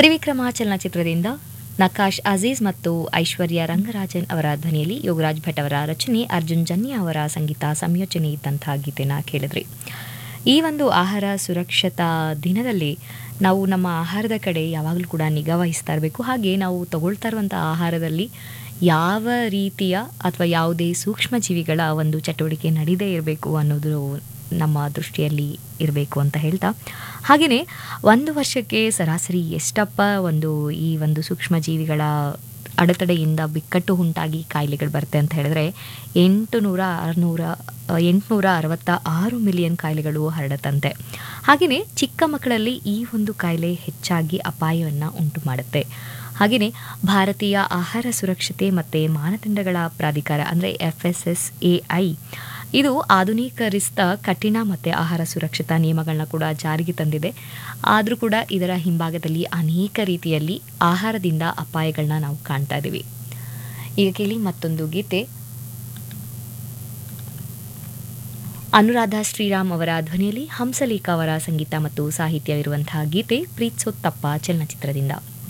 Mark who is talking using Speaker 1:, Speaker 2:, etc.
Speaker 1: ತ್ರಿವಿಕ್ರಮ ಚಲನಚಿತ್ರದಿಂದ ನಕಾಶ್ ಅಜೀಜ್ ಮತ್ತು ಐಶ್ವರ್ಯ ರಂಗರಾಜನ್ ಅವರ ಧ್ವನಿಯಲ್ಲಿ ಯೋಗರಾಜ್ ಭಟ್ ಅವರ ರಚನೆ ಅರ್ಜುನ್ ಜನ್ಯ ಅವರ ಸಂಗೀತ ಸಂಯೋಜನೆ ಇದ್ದಂತಹ ಗೀತೆನ ಕೇಳಿದ್ರಿ ಈ ಒಂದು ಆಹಾರ ಸುರಕ್ಷತಾ ದಿನದಲ್ಲಿ ನಾವು ನಮ್ಮ ಆಹಾರದ ಕಡೆ ಯಾವಾಗಲೂ ಕೂಡ ನಿಗಾ ವಹಿಸ್ತಾ ಇರಬೇಕು ಹಾಗೆ ನಾವು ತಗೊಳ್ತಾ ಇರುವಂಥ ಆಹಾರದಲ್ಲಿ ಯಾವ ರೀತಿಯ ಅಥವಾ ಯಾವುದೇ ಸೂಕ್ಷ್ಮ ಜೀವಿಗಳ ಒಂದು ಚಟುವಟಿಕೆ ನಡೀದೇ ಇರಬೇಕು ಅನ್ನೋದು ನಮ್ಮ ದೃಷ್ಟಿಯಲ್ಲಿ ಇರಬೇಕು ಅಂತ ಹೇಳ್ತಾ ಹಾಗೆಯೇ ಒಂದು ವರ್ಷಕ್ಕೆ ಸರಾಸರಿ ಎಷ್ಟಪ್ಪ ಒಂದು ಈ ಒಂದು ಸೂಕ್ಷ್ಮ ಜೀವಿಗಳ ಅಡೆತಡೆಯಿಂದ ಬಿಕ್ಕಟ್ಟು ಉಂಟಾಗಿ ಕಾಯಿಲೆಗಳು ಬರುತ್ತೆ ಅಂತ ಹೇಳಿದ್ರೆ ಎಂಟು ನೂರ ಆರುನೂರ ಎಂಟುನೂರ ಅರವತ್ತ ಆರು ಮಿಲಿಯನ್ ಕಾಯಿಲೆಗಳು ಹರಡತ್ತಂತೆ ಹಾಗೆಯೇ ಚಿಕ್ಕ ಮಕ್ಕಳಲ್ಲಿ ಈ ಒಂದು ಕಾಯಿಲೆ ಹೆಚ್ಚಾಗಿ ಅಪಾಯವನ್ನು ಉಂಟು ಮಾಡುತ್ತೆ ಹಾಗೆಯೇ ಭಾರತೀಯ ಆಹಾರ ಸುರಕ್ಷತೆ ಮತ್ತು ಮಾನದಂಡಗಳ ಪ್ರಾಧಿಕಾರ ಅಂದರೆ F S S A I ಇದು ಆಧುನೀಕರಿಸಿದ ಕಠಿಣ ಮತ್ತು ಆಹಾರ ಸುರಕ್ಷತಾ ನಿಯಮಗಳನ್ನ ಕೂಡ ಜಾರಿಗೆ ತಂದಿದೆ ಆದರೂ ಕೂಡ ಇದರ ಹಿಂಭಾಗದಲ್ಲಿ ಅನೇಕ ರೀತಿಯಲ್ಲಿ ಆಹಾರದಿಂದ ಅಪಾಯಗಳನ್ನ ನಾವು ಕಾಣ್ತಾ ಇದ್ದೀವಿ ಈಗ ಕೇಳಿ ಮತ್ತೊಂದು ಗೀತೆ ಅನುರಾಧ ಶ್ರೀರಾಮ್ ಅವರ ಧ್ವನಿಯಲ್ಲಿ ಹಂಸಲೇಖ ಅವರ ಸಂಗೀತ ಮತ್ತು ಸಾಹಿತ್ಯವಿರುವಂತಹ ಗೀತೆ ಪ್ರೀತ್ಸೋತ್ತಪ್ಪ ಚಲನಚಿತ್ರದಿಂದ